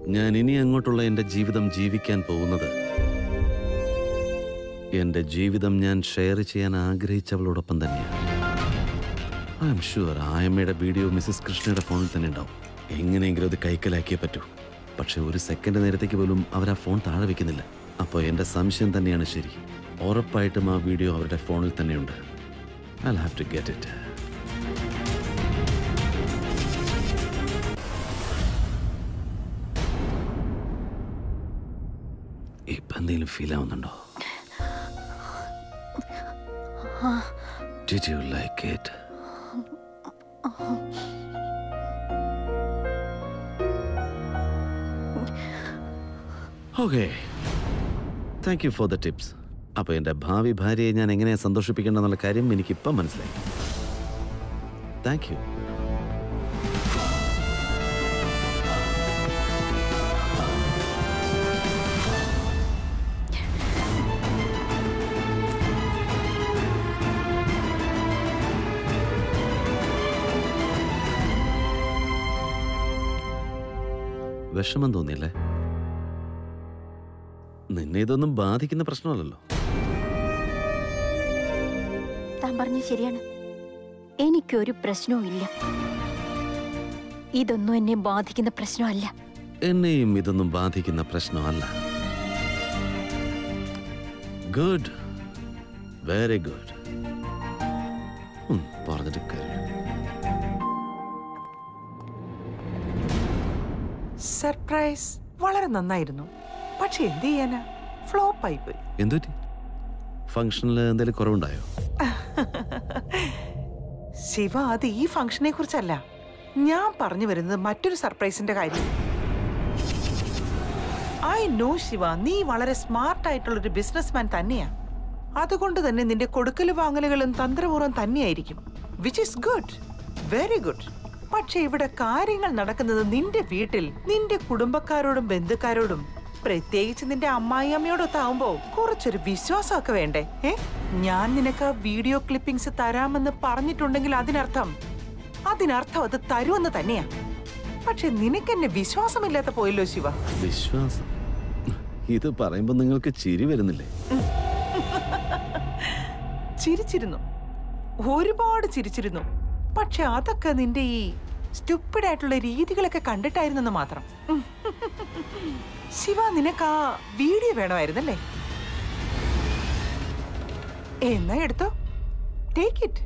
ഞാൻ ഇനി അങ്ങോട്ടുള്ള എൻ്റെ ജീവിതം ജീവിക്കാൻ പോകുന്നത് എൻ്റെ ജീവിതം ഞാൻ ഷെയർ ചെയ്യാൻ ആഗ്രഹിച്ചവളോടൊപ്പം തന്നെയാണ് ഐ എം ഷുവർ ആയമ്മയുടെ വീഡിയോ മിസ്സസ് കൃഷ്ണയുടെ ഫോണിൽ തന്നെ ഉണ്ടാവും എങ്ങനെയെങ്കിലും അത് കൈക്കലാക്കിയേ പറ്റൂ പക്ഷെ ഒരു സെക്കൻഡ് നേരത്തേക്ക് പോലും അവർ ആ ഫോൺ താഴെ വെക്കുന്നില്ല അപ്പോൾ എൻ്റെ സംശയം തന്നെയാണ് ശരി ഉറപ്പായിട്ടും ആ വീഡിയോ അവരുടെ ഫോണിൽ തന്നെയുണ്ട് I have to get it ഇപ്പം എന്തെങ്കിലും ഫീൽ ആവുന്നുണ്ടോ Did you like it? Okay thank you for the tips അപ്പോൾ എൻ്റെ ഭാവി ഭാര്യയെ ഞാൻ എങ്ങനെ സന്തോഷിപ്പിക്കേണ്ടെന്നുള്ള കാര്യം എനിക്കിപ്പം മനസ്സിലായി താങ്ക് യു വിഷമം തോന്നിയല്ലേ നിന്നെ ഇതൊന്നും ബാധിക്കുന്ന പ്രശ്നമല്ലല്ലോ താൻ പറഞ്ഞത് ശരിയാണ് എനിക്കൊരു പ്രശ്നവും ഇല്ല ഇതൊന്നും എന്നെ ബാധിക്കുന്ന പ്രശ്നമല്ല എന്നെയും ഇതൊന്നും ബാധിക്കുന്ന പ്രശ്നമല്ല ഗുഡ് വെരി ഗുഡ് പറഞ്ഞിട്ട് കാര്യം സർപ്രൈസ് വളരെ നന്നായിരുന്നു പക്ഷെ എന്ത് ചെയ്യാനാ ഫ്ലോപ്പ് ആയിപ്പോയി എന്തുപറ്റി ഫംഗ്ഷനിൽ എന്തെങ്കിലും കുറവുണ്ടായോ ശിവ അത് ഈ ഫംഗ്ഷനെ കുറിച്ചല്ല ഞാൻ പറഞ്ഞു വരുന്നത് മറ്റൊരു സർപ്രൈസിന്റെ കാര്യം ഐ നോ ശിവ നീ വളരെ സ്മാർട്ട് ആയിട്ടുള്ള ഒരു ബിസിനസ്മാൻ തന്നെയാ അതുകൊണ്ട് തന്നെ നിന്റെ കൊടുക്കല് വാങ്ങലുകളും തന്ത്രപൂർവ്വം തന്നെയായിരിക്കും which is good very good പക്ഷെ ഇവിടെ കാര്യങ്ങൾ നടക്കുന്നത് നിന്റെ വീട്ടിൽ നിന്റെ കുടുംബക്കാരോടും ബന്ധുക്കാരോടും പ്രത്യേകിച്ച് നിന്റെ അമ്മായിയമ്മയോടൊത്താവുമ്പോ കുറച്ചൊരു വിശ്വാസമൊക്കെ വേണ്ടേ ഏ ഞാൻ നിനക്ക് ആ വീഡിയോ ക്ലിപ്പിംഗ്സ് തരാമെന്ന് പറഞ്ഞിട്ടുണ്ടെങ്കിൽ അതിനർത്ഥം അതിനർത്ഥം അത് തരുമെന്ന് തന്നെയാ പക്ഷെ നിനക്കെന്നെ വിശ്വാസമില്ലാത്ത പോയല്ലോ ശിവ വിശ്വാസം ഇത് പറയുമ്പോൾ നിങ്ങൾക്ക് ചിരി വരുന്നില്ലേ ചിരിച്ചിരുന്നു ഒരുപാട് ചിരിച്ചിരുന്നു പക്ഷെ അതൊക്കെ നിന്റെ ഈ സ്റ്റുപ്പിഡ് ആയിട്ടുള്ള രീതികളൊക്കെ കണ്ടിട്ടായിരുന്നെന്ന് മാത്രം ഉം. ശിവ നിനക്ക് ആ വീഡിയോ വേണമായിരുന്നല്ലേ എന്നാ എടുത്തോ ടേക്ക് ഇറ്റ്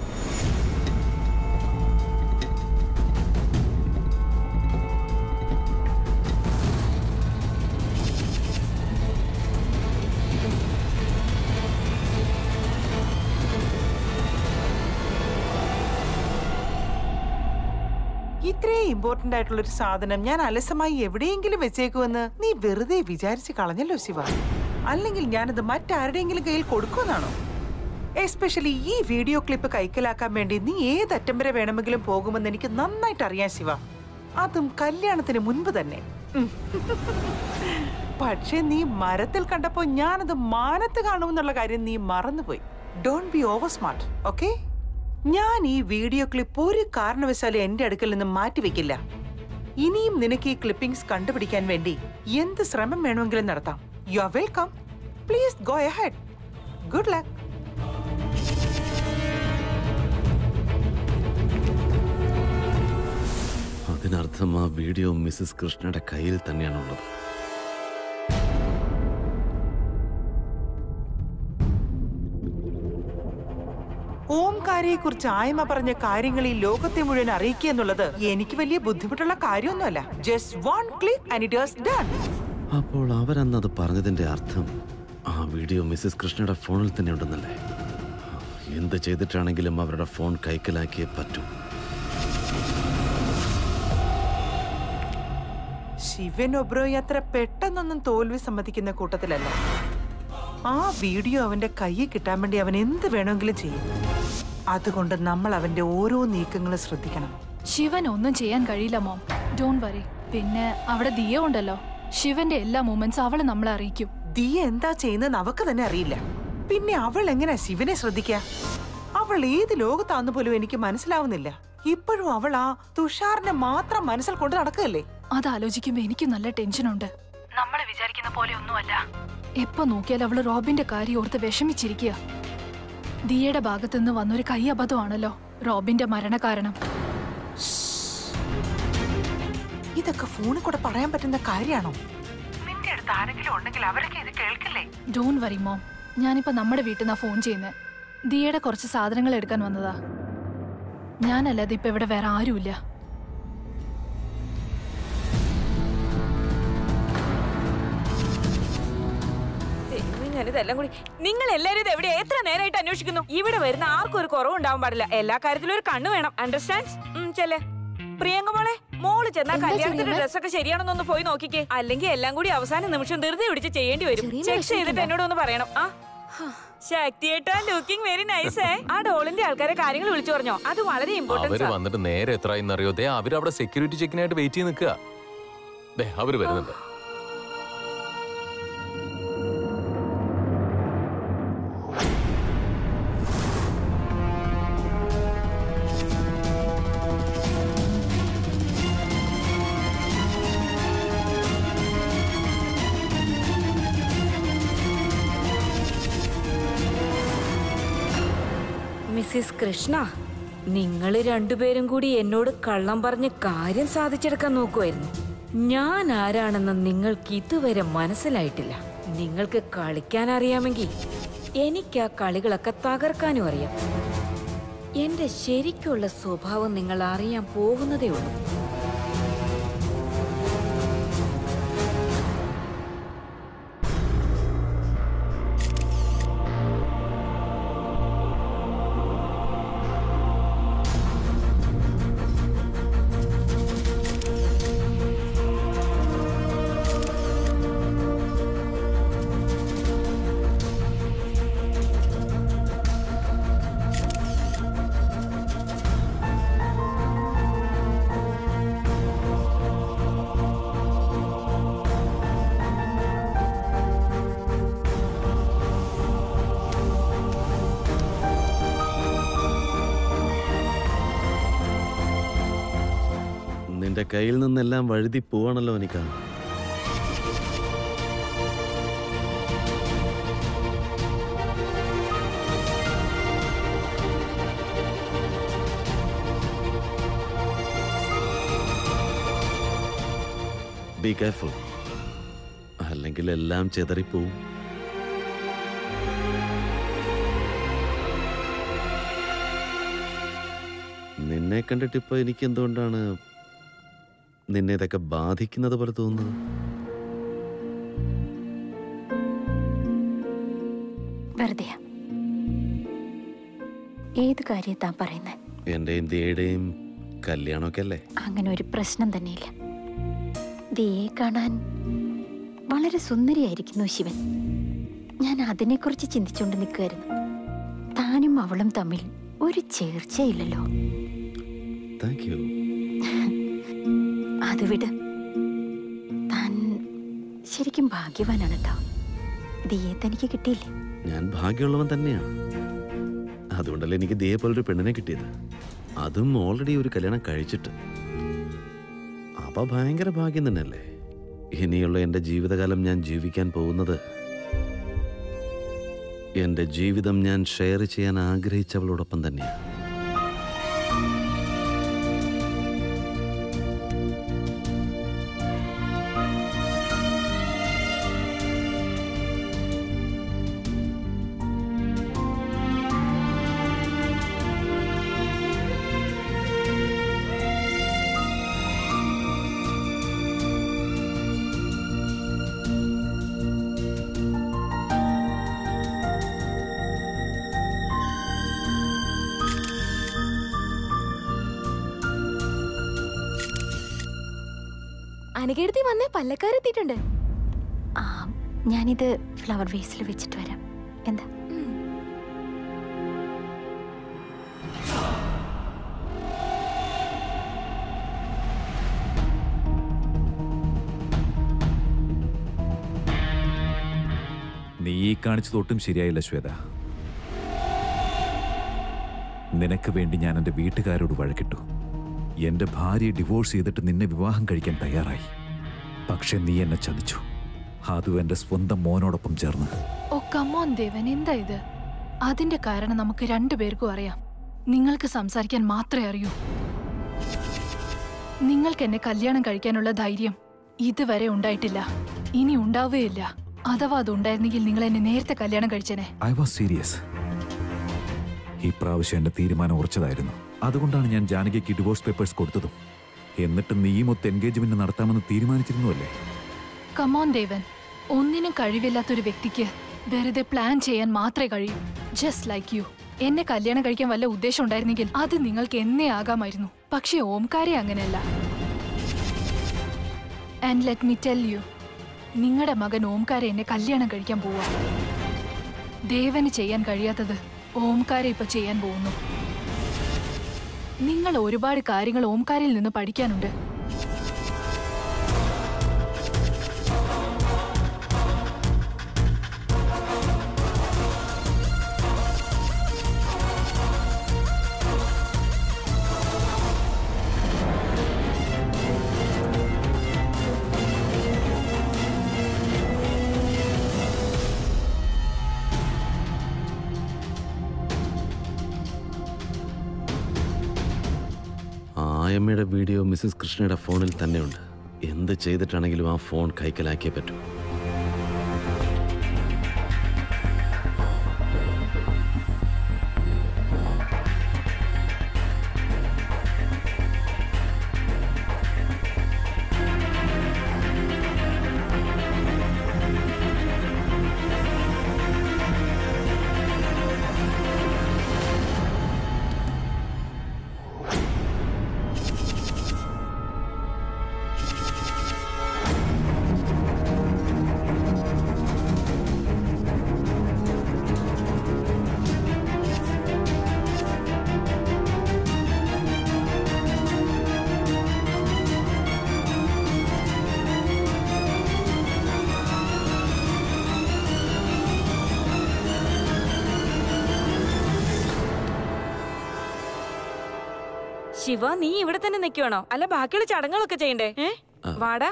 ഇത്രയും ഇമ്പോർട്ടന്റ് ആയിട്ടുള്ള ഒരു സാധനം ഞാൻ അലസമായി എവിടെയെങ്കിലും വെച്ചേക്കുമെന്ന് നീ വെറുതെ വിചാരിച്ച് കളഞ്ഞല്ലോ ശിവ അല്ലെങ്കിൽ ഞാനത് മറ്റാരുടെയെങ്കിലും കയ്യിൽ കൊടുക്കുമെന്നാണോ എസ്പെഷ്യലി ഈ വീഡിയോ ക്ലിപ്പ് കൈക്കലാക്കാൻ വേണ്ടി നീ ഏതറ്റം വരെ വേണമെങ്കിലും പോകുമെന്ന് എനിക്ക് നന്നായിട്ട് അറിയാം ശിവ അതും കല്യാണത്തിന് മുൻപ് തന്നെ ഉം. പക്ഷെ നീ മരത്തിൽ കണ്ടപ്പോ ഞാനത് മാനത്ത് കാണുമെന്നുള്ള കാര്യം നീ മറന്നുപോയി don't be over smart okay ഞാൻ ഈ വീഡിയോ ക്ലിപ്പ് ഒരു കാരണവശാലും എന്റെ അടുക്കൽ നിന്ന് മാറ്റിവെക്കില്ല ഇനിയും നിനക്ക് ഈ ക്ലിപ്പിംഗ്സ് കണ്ടുപിടിക്കാൻ വേണ്ടി എന്ത് ശ്രമം വേണമെങ്കിലും നടത്താം you are welcome please go ahead good luck അതിനർത്ഥം ആ വീഡിയോ മിസ്സസ് കൃഷ്ണയുടെ കയ്യിൽ തന്നെയാണുള്ളത് ഓംകാരയെ കുറിച്ച് ആയ്മ പറഞ്ഞ കാര്യങ്ങൾ ഈ ലോകത്തെ മുഴുവൻ അറിയിക്കുക എന്നുള്ളത് എനിക്ക് വലിയ ബുദ്ധിമുട്ടുള്ള കാര്യമൊന്നുമല്ല just one click and it was done അപ്പോൾ അവരന്നത് പറഞ്ഞതിന്റെ അർത്ഥം ആ വീഡിയോ മിസ്സസ് കൃഷ്ണയുടെ ഫോണിൽ തന്നെ ഉണ്ടെന്നല്ലേ എന്ത് ചെയ്തിട്ടാണെങ്കിലും അവരുടെ ഫോൺ കൈക്കലാക്കിയേ പറ്റൂ ശിവൻ ഒബ്രോയി അത്ര പെട്ടെന്നൊന്നും തോൽവി സമ്മതിക്കുന്ന കൂട്ടത്തിലല്ല ആ വീഡിയോ അവന്റെ കയ്യിൽ കിട്ടാൻ വേണ്ടി അവൻ എന്ത് വേണമെങ്കിലും ചെയ്യും അതുകൊണ്ട് നമ്മൾ അവന്റെ ഓരോ നീക്കങ്ങളും ശ്രദ്ധിക്കണം ശിവൻ ഒന്നും ചെയ്യാൻ കഴിയില്ല മോം ഡോൺ വറി പിന്നെ അവിടെ ദിയ ഉണ്ടല്ലോ ശിവന്റെ എല്ലാ മൂമെന്റ്സും അവള് നമ്മളെ അറിയിക്കും ദിയ എന്താ ചെയ്യുന്നതെന്ന് അവക്ക് തന്നെ അറിയില്ല പിന്നെ അവൾ എങ്ങനെ ശിവനെ ശ്രദ്ധിക്കുക അവൾ ഏത് ലോകത്താന്ന് പോലും എനിക്ക് മനസ്സിലാവുന്നില്ല ഇപ്പോഴും അവൾ ആ തുഷാറിനെ മാത്രം മനസ്സിൽ കൊണ്ട് നടക്കുകയല്ലേ അതാലോചിക്കുമ്പോ എനിക്ക് നല്ല ടെൻഷനുണ്ട് നമ്മൾ വിചാരിക്കുന്ന പോലെ ഒന്നുമല്ല എപ്പോ നോക്കിയാൽ അവള് റോബിന്റെ കാര്യം ഓർത്ത് വിഷമിച്ചിരിക്കുക ദിയയുടെ ഭാഗത്തുനിന്ന് വന്നൊരു കൈ അബദ്ധമാണല്ലോ റോബിന്റെ മരണകാരണം ഇതൊക്കെ ഫോണിൽ കൂടെ പറയാൻ പറ്റുന്ന കാര്യമാണോ നിന്റെ അടുത്ത് ആരെങ്കിലും ഉണ്ടെങ്കിൽ അവരൊക്കെ ഇത് കേൾക്കില്ലേ ഡോൺ വറി മോം ഞാനിപ്പോ നമ്മുടെ വീട്ടിൽ നിന്നാ ഫോൺ ചെയ്യുന്നത് ദിയയുടെ കുറച്ച് സാധനങ്ങൾ എടുക്കാൻ വന്നതാ ഞാനല്ലാതെ ഇപ്പൊ ഇവിടെ വേറെ ആരുമില്ല ദൈവമേ, ഞാനിതെല്ലാം കൂടി നിങ്ങൾ എല്ലാരും ഇത് എവിടെ എത്ര നേരമായിട്ട് അന്വേഷിക്കുന്നു ഇവിടെ വരുന്ന ആർക്കും ഒരു കുറവുണ്ടാവാൻ പാടില്ല എല്ലാ കാര്യത്തിലും ഒരു കണ്ണ് വേണം അണ്ടർസ്റ്റാൻഡ് ചെല്ലേ പ്രിയങ്ക മോളെ മോള് ചെന്നാ കല്യാണത്തിന്റെ ഡ്രസ്സൊക്കെ ശരിയാണെന്നൊന്ന് പോയി നോക്കിക്കേ അല്ലെങ്കിൽ എല്ലാം കൂടി അവസാന നിമിഷം ധൃതി പിടിച്ച് ചെയ്യേണ്ടി വരും ചെക്ക് ചെയ്തിട്ട് എന്നോട് ഒന്ന് പറയണം ആ ശക്തിയേട്ടാ ലുക്കിംഗ് വെരി നൈസ് ആ ഡോളിന്റെ ആൾക്കാരെ കാര്യങ്ങൾ വിളിച്ചു പറഞ്ഞോ അത് വളരെ അവര് ഇമ്പോർട്ടൻസ് വന്നിട്ട് നേരെ എത്രയെന്ന് അറിയോ ദേ അവരവിടെ സെക്യൂരിറ്റി ചെക്കിനായിട്ട് വെയിറ്റ് ചെയ്ത് നിൽക്കുക ദേ അവര് വരുന്നുണ്ട് മിസ്സിസ് കൃഷ്ണ നിങ്ങൾ രണ്ടുപേരും കൂടി എന്നോട് കള്ളം പറഞ്ഞ് കാര്യം സാധിച്ചെടുക്കാൻ നോക്കുമായിരുന്നു ഞാൻ ആരാണെന്ന് നിങ്ങൾക്ക് ഇതുവരെ മനസ്സിലായിട്ടില്ല നിങ്ങൾക്ക് കളിക്കാൻ അറിയാമെങ്കിൽ എനിക്ക് ആ കളികളൊക്കെ തകർക്കാനും അറിയാം എന്റെ ശരിക്കുള്ള സ്വഭാവം നിങ്ങൾ അറിയാൻ പോകുന്നതേ ഉള്ളൂ നിന്റെ കയ്യിൽ നിന്നെല്ലാം വഴുതി പോവാണല്ലോ എനിക്ക് ബി കെയർഫുൾ അല്ലെങ്കിൽ എല്ലാം ചെതറിപ്പോവും നിന്നെ കണ്ടിട്ടിപ്പോ എനിക്ക് എന്തുകൊണ്ടാണ് നിന്നെ ഇതൊക്കെ ബാധിക്കുന്നത് പോലെ തോന്നുന്നത് വെറുതെയാ ഏത് കാര്യം താൻ പറയുന്നത് എന്റെയും ദിയയുടെയും കല്യാണമൊക്കെ അല്ലേ അങ്ങനെ ഒരു പ്രശ്നം തന്നെയില്ല ദിയെ കാണാൻ വളരെ സുന്ദരിയായിരിക്കുന്നു ശിവൻ ഞാൻ അതിനെക്കുറിച്ച് ചിന്തിച്ചുകൊണ്ട് നിൽക്കുമായിരുന്നു താനും അവളും തമ്മിൽ ഒരു ചേർച്ചയില്ലല്ലോ താങ്ക് യു അത് വിട് താൻ ശരിക്കും ഭാഗ്യവാനാണ് കേട്ടോ ദിയെ തനിക്ക് കിട്ടിയില്ലേ ഞാൻ ഭാഗ്യമുള്ളവൻ തന്നെയാണ് അതുകൊണ്ടല്ലേ എനിക്ക് ദിയെ പോലൊരു പെണ്ണിനെ കിട്ടിയത് അതും ഓൾറെഡി ഒരു കല്യാണം കഴിച്ചിട്ട് അപ്പൊ ഭയങ്കര ഭാഗ്യം തന്നെയല്ലേ ഇനിയുള്ള എൻ്റെ ജീവിതകാലം ഞാൻ ജീവിക്കാൻ പോകുന്നത് എൻ്റെ ജീവിതം ഞാൻ ഷെയർ ചെയ്യാൻ ആഗ്രഹിച്ചവളോടൊപ്പം തന്നെയാണ് അനകെടുത്തി വന്നേ പല്ലക്കാരെത്തിയിട്ടുണ്ട് ആ ഞാനിത് ഫ്ലവർ വേസിൽ വെച്ചിട്ട് വരാം എന്താ നീ ഈ കാണിച്ചത് ഒട്ടും ശരിയായില്ല ശ്വേത നിനക്ക് വേണ്ടി ഞാൻ എൻ്റെ വീട്ടുകാരോട് വഴക്കിട്ടു എൻ്റെ ഭാര്യയെ ഡിവോഴ്സ് ചെയ്തിട്ട് നിന്നെ വിവാഹം കഴിക്കാൻ തയ്യാറായി പക്ഷെ നീ എന്നെ ചതിച്ചു അതും എൻ്റെ സ്വന്തം മോനോടൊപ്പം ചേർന്ന് ഓ കമോൻ ദേവൻ എന്താ ഇത് അതിന്റെ കാരണം നമുക്ക് രണ്ടുപേർക്കും അറിയാം നിങ്ങൾക്ക് സംസാരിക്കാൻ മാത്രമേ അറിയൂ നിങ്ങൾക്ക് എന്നെ കല്യാണം കഴിക്കാനുള്ള ധൈര്യം ഇതുവരെ ഉണ്ടായിട്ടില്ല ഇനി ഉണ്ടാവുകയില്ല അഥവാ അത് ഉണ്ടായിരുന്നെങ്കിൽ നിങ്ങൾ എന്നെ നേരത്തെ കല്യാണം കഴിച്ചേനെ ഐ വാസ് സീരിയസ് ഈ പ്രാവശ്യം എൻ്റെ തീരുമാനം ഉറച്ചതായിരുന്നു അതുകൊണ്ടാണ് ഞാൻ ജാനകിക്ക് ഡിവോഴ്സ് പേപ്പേഴ്സ് കൊടുത്തതും എന്നിട്ട് നീയുമൊത്ത് എൻഗേജ്മെന്റ് നടത്താമെന്ന് തീരുമാനിച്ചിരുന്നുവല്ലേ കമോൻ ദേവൻ ഒന്നിനും കഴിവില്ലാത്തൊരു വ്യക്തിക്ക് വെറുതെ പ്ലാൻ ചെയ്യാൻ മാത്രമേ കഴിയൂ ജസ്റ്റ് ലൈക്ക് യു എന്നെ കല്യാണം കഴിക്കാൻ വല്ല ഉദ്ദേശം ഉണ്ടായിരുന്നെങ്കിൽ അത് നിങ്ങൾക്ക് എന്നേ ആകാമായിരുന്നു പക്ഷേ ഓംകാരെ അങ്ങനെയല്ല and let me tell you നിങ്ങളുടെ മകൻ ഓംകാരെ എന്നെ കല്യാണം കഴിക്കാൻ പോവാ ദേവന് ചെയ്യാൻ കഴിയാത്തത് ഓംകാരെ ഇപ്പൊ ചെയ്യാൻ പോകുന്നു നിങ്ങൾ ഒരുപാട് കാര്യങ്ങൾ ഓംകാരിൽ നിന്ന് പഠിക്കാനുണ്ട് ആയമ്മയുടെ വീഡിയോ മിസ്സസ് കൃഷ്ണയുടെ ഫോണിൽ തന്നെയുണ്ട് എന്ത് ചെയ്തിട്ടാണെങ്കിലും ആ ഫോൺ കൈക്കലാക്കിയേ പറ്റൂ ശിവ നീ ഇവിടെ തന്നെ നിൽക്കുവാണോ അല്ല ബാക്കിയുള്ള ചടങ്ങുകളൊക്കെ ചെയ്യണ്ടേ ഏ വാടാ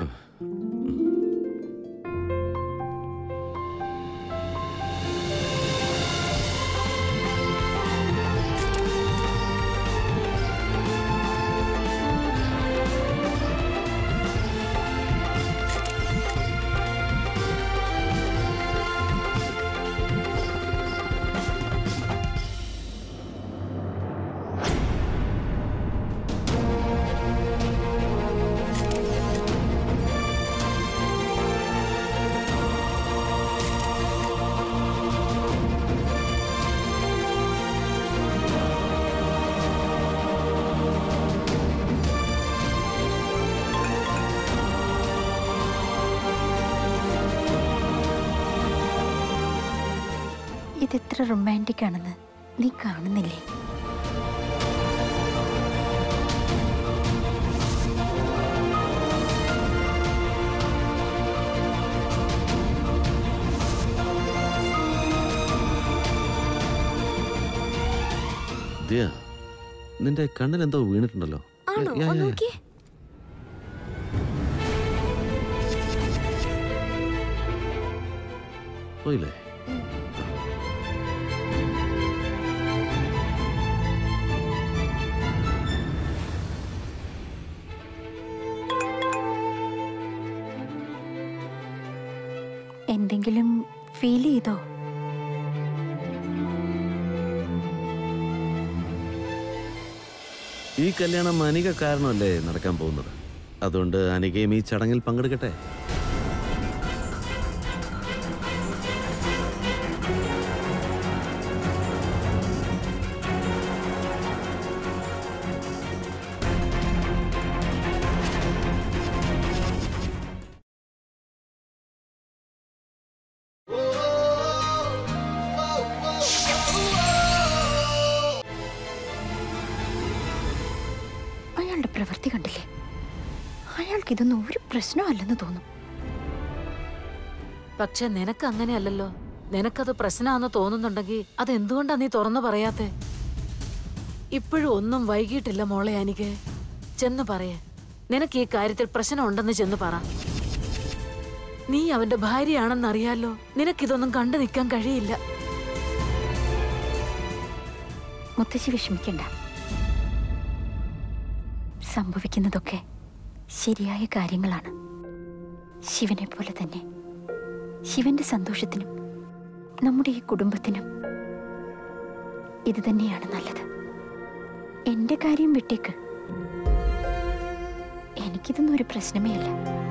ഇതെത്ര റൊമാൻറ്റിക് ആണെന്ന് നീ കാണുന്നില്ലേ ദിയ നിന്റെ കണ്ണിൽ എന്തോ വീണിട്ടുണ്ടല്ലോ ആണോ യാ, യാ, ഒന്ന് യാ. നോക്കിയേ പോയില്ലേ എന്തെങ്കിലും ഫീൽ ചെയ്തോ ഈ കല്യാണം അനിക കാരണമല്ലേ നടക്കാൻ പോകുന്നത് അതുകൊണ്ട് അനികയും ഈ ചടങ്ങിൽ പങ്കെടുക്കട്ടെ അയാളുടെ പ്രവൃത്തി കണ്ടില്ലേ അയാൾക്ക് ഇതൊന്നും ഒരു പ്രശ്നമല്ലെന്ന് തോന്നും പക്ഷെ നിനക്ക് അങ്ങനെയല്ലല്ലോ നിനക്കത് പ്രശ്നമാണെന്ന് തോന്നുന്നുണ്ടെങ്കിൽ അതെന്തുകൊണ്ടാ നീ തുറന്നു പറയാത്തെ ഇപ്പോഴും ഒന്നും വൈകിട്ടില്ല മോളെ എനിക്ക് ചെന്ന് പറയേ നിനക്ക് ഈ കാര്യത്തിൽ പ്രശ്നം ഉണ്ടെന്ന് ചെന്ന് പറ നീ അവന്റെ ഭാര്യയാണെന്നറിയാലോ നിനക്കിതൊന്നും കണ്ടു നിൽക്കാൻ കഴിയില്ല മുത്തശ്ശി വിഷമിക്കണ്ട സംഭവിക്കുന്നതൊക്കെ ശരിയായ കാര്യങ്ങളാണ് ശിവനെ പോലെ തന്നെ ശിവന്റെ സന്തോഷത്തിനും നമ്മുടെ ഈ കുടുംബത്തിനും ഇത് തന്നെയാണ് നല്ലത് എന്റെ കാര്യം വിട്ടേക്ക് എനിക്കിതൊന്നും ഒരു പ്രശ്നമേ അല്ല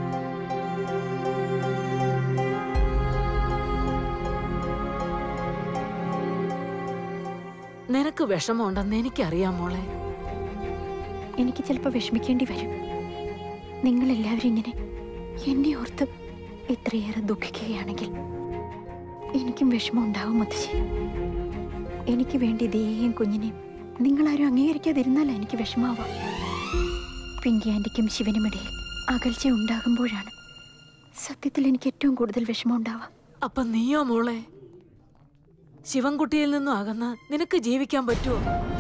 നിനക്ക് വിഷമമുണ്ടെന്ന് എനിക്കറിയാം മോളെ എനിക്ക് ചിലപ്പോൾ വിഷമിക്കേണ്ടി വരും നിങ്ങളെല്ലാവരും ഇങ്ങനെ എന്നെ ഓർത്ത് ഇത്രയേറെ ദുഃഖിക്കുകയാണെങ്കിൽ എനിക്കും വിഷമം ഉണ്ടാവും മുത്തശ്ശി എനിക്ക് വേണ്ടി ദേഹിയും കുഞ്ഞിനെയും നിങ്ങളാരും അംഗീകരിക്കാതിരുന്നാൽ എനിക്ക് വിഷമാവാം പിങ്കി ആൻറ്റിക്കും ശിവനുമിടയിൽ അകൽച്ച ഉണ്ടാകുമ്പോഴാണ് സത്യത്തിൽ എനിക്ക് ഏറ്റവും കൂടുതൽ വിഷമം ഉണ്ടാവാം അപ്പൊ നീയോ മോളെ ശിവൻകുട്ടിയിൽ നിന്നും അകന്ന് നിനക്ക് ജീവിക്കാൻ പറ്റുമോ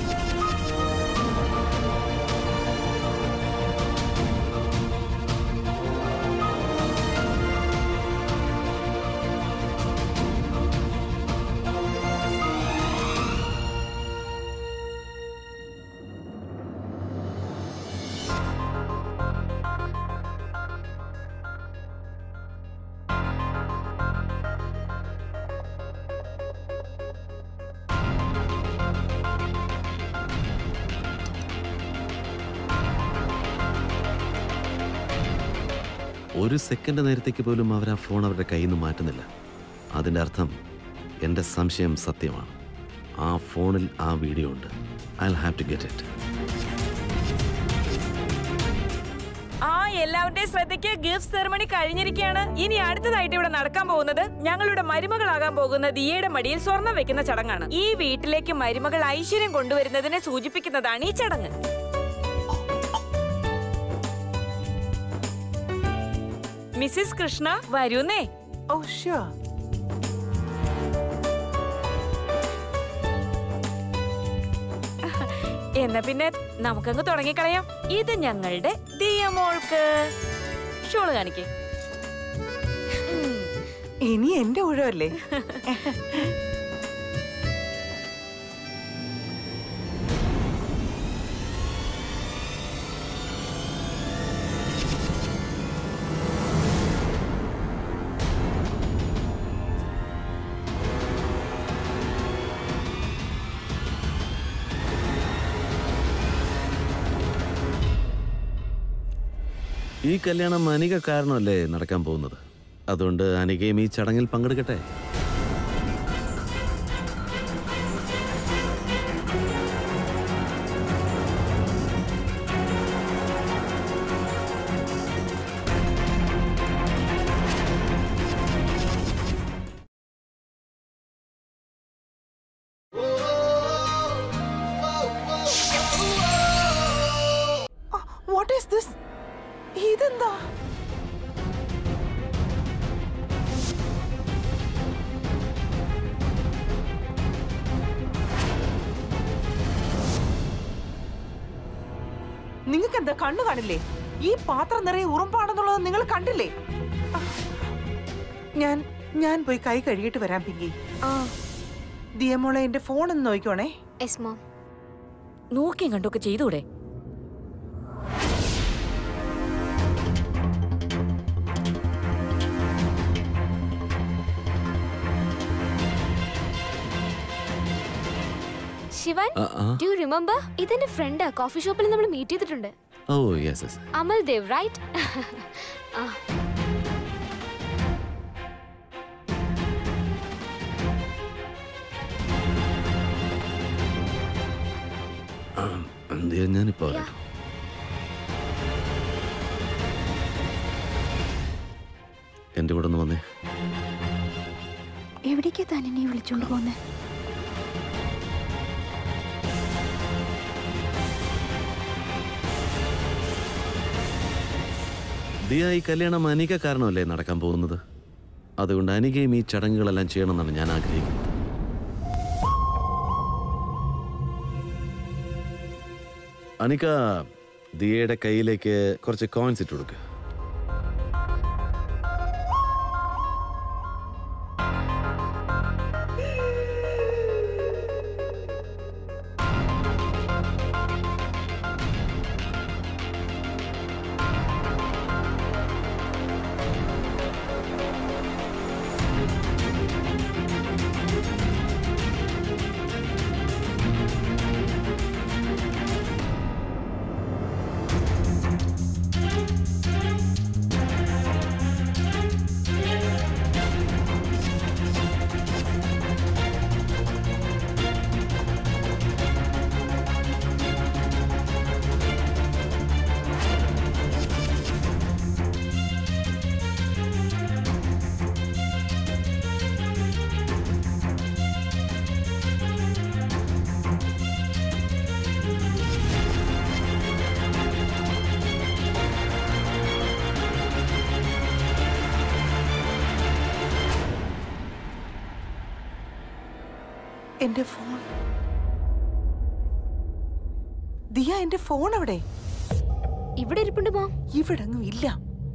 ഒരു സെക്കൻഡ് നേരത്തേക്ക് പോലും അവർ ആ ഫോൺ അവരുടെ കയ്യിൽ നിന്ന് മാറ്റുന്നില്ല അതിൻ്റെ അർത്ഥം എൻ്റെ സംശയം സത്യമാണ് ആ ഫോണിൽ ആ വീഡിയോ ഉണ്ട് I have to get it ആ എല്ലാവരുടെയും ശ്രദ്ധയ്ക്ക് ഗിഫ്റ്റ് സെറമണി കഴിഞ്ഞിരിക്കുകയാണ് ഇനി അടുത്തതായിട്ട് ഇവിടെ നടക്കാൻ പോകുന്നത് ഞങ്ങളുടെ മരുമകളാകാൻ പോകുന്ന ദിയയുടെ മടിയിൽ സ്വർണം വെക്കുന്ന ചടങ്ങാണ് ഈ വീട്ടിലേക്ക് മരുമകൾ ഐശ്വര്യം കൊണ്ടുവരുന്നതിനെ സൂചിപ്പിക്കുന്നതാണ് ഈ ചടങ്ങ് മിസ്സിസ് കൃഷ്ണ വരൂന്നേ ഓ ഷ്യൂർ എന്നാ പിന്നെ നമുക്കങ്ങ് തുടങ്ങിക്കളയാം ഇത് ഞങ്ങളുടെ ദിയമോൾക്ക് ഷോള് കാണിക്കേ ഇനി എന്റെ ഊഴമല്ലേ ഈ കല്യാണം അനിക കാരണമല്ലേ നടക്കാൻ പോകുന്നത് അതുകൊണ്ട് അനികയും ഈ ചടങ്ങിൽ പങ്കെടുക്കട്ടെ വാട്ട് ഈസ് ദിസ് ഇതെന്താ നിങ്ങൾക്ക് എന്താ കണ്ണു കാണില്ലേ ഈ പാത്രം നിറയെ ഉറുമ്പാണെന്നുള്ളത് നിങ്ങൾ കണ്ടില്ലേ ഞാൻ ഞാൻ പോയി കൈ കഴുകിയിട്ട് വരാം പിങ്കി ദിയമോളെ എന്റെ ഫോൺ ഒന്ന് നോക്കിക്കോണേ എസ് മോം നോക്കിയും കണ്ടൊക്കെ ചെയ്തൂടെ ശിവൻ ആ, ആ. ഡു യു റിമെമ്പർ ഇതെന്റെ ഫ്രണ്ടാ കോഫി ഷോപ്പിൽ നമ്മൾ മീറ്റ് ചെയ്തിട്ടുണ്ട് oh yes yes Amal Dev right എന്ത് ഞാനിപ്പോ വരാം എൻ്റെ കൂടെ ഒന്ന് വന്നേ എവിടേക്കാ താൻ എന്നെ വിളിച്ചോണ്ട് പോകുന്നത് ദിയ ഈ കല്യാണം അനിക കാരണമല്ലേ നടക്കാൻ പോകുന്നത് അതുകൊണ്ട് അനികയും ഈ ചടങ്ങുകളെല്ലാം ചെയ്യണമെന്നാണ് ഞാൻ ആഗ്രഹിക്കുന്നത് അനിക ദിയയുടെ കയ്യിലേക്ക് കുറച്ച് കോയിൻസ് ഇട്ട് കൊടുക്കുക എന്റെ ഫോൺ ദിയ എന്റെ ഫോൺ അവിടെ ഇവിടെ ഇരിപ്പുണ്ട് മോം ഇവിടെങ്ങും ഇല്ല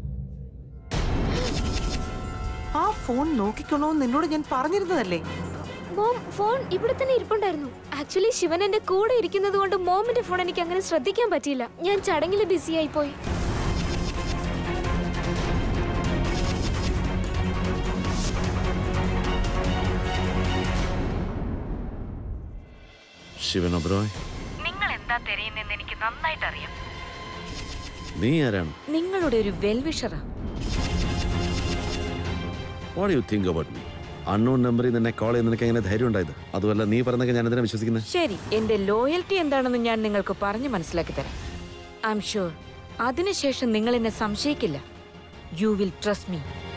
ആ ഫോൺ നോക്കിക്കണോന്ന് നിന്നോട് ഞാൻ പറഞ്ഞിരുന്നതല്ലേ മോം ഫോൺ ഇവിടെ തന്നെ ഇരിപ്പുണ്ടായിരുന്നു ആക്ച്വലി ശിവൻ എന്റെ കൂടെ ഇരിക്കുന്നത് കൊണ്ട് മോമിന്റെ ഫോൺ എനിക്ക് അങ്ങനെ ശ്രദ്ധിക്കാൻ പറ്റിയില്ല ഞാൻ ചടങ്ങിൽ ബിസി ആയി പോയി ശിവൻ ഒബ്രോയ് നിങ്ങൾ എന്താ തിരയുന്നെന്ന് എനിക്ക് നന്നായിട്ട് അറിയാം നീ ആരാണ് നിങ്ങളുടെ ഒരു വെൽവിഷറാ what you think about me unknown നമ്പറിൽ നിന്നെ കോൾ ചെയ്യുന്ന നിനക്ക് എങ്ങനെ ധൈര്യം ഉണ്ടായത് അതുമല്ല നീ പറഞ്ഞൊക്കെ ഞാൻ എന്തിനാ വിശ്വസിക്കുന്നത് ശരി എന്റെ ലോയൽറ്റി എന്താണെന്ന് ഞാൻ നിങ്ങൾക്ക് പറഞ്ഞു മനസ്സിലാക്കി തരാം ഐ എം ഷുവർ അതിനുശേഷം നിങ്ങൾ എന്നെ സംശയിക്കില്ല യു വിൽ ട്രസ്റ്റ് മീ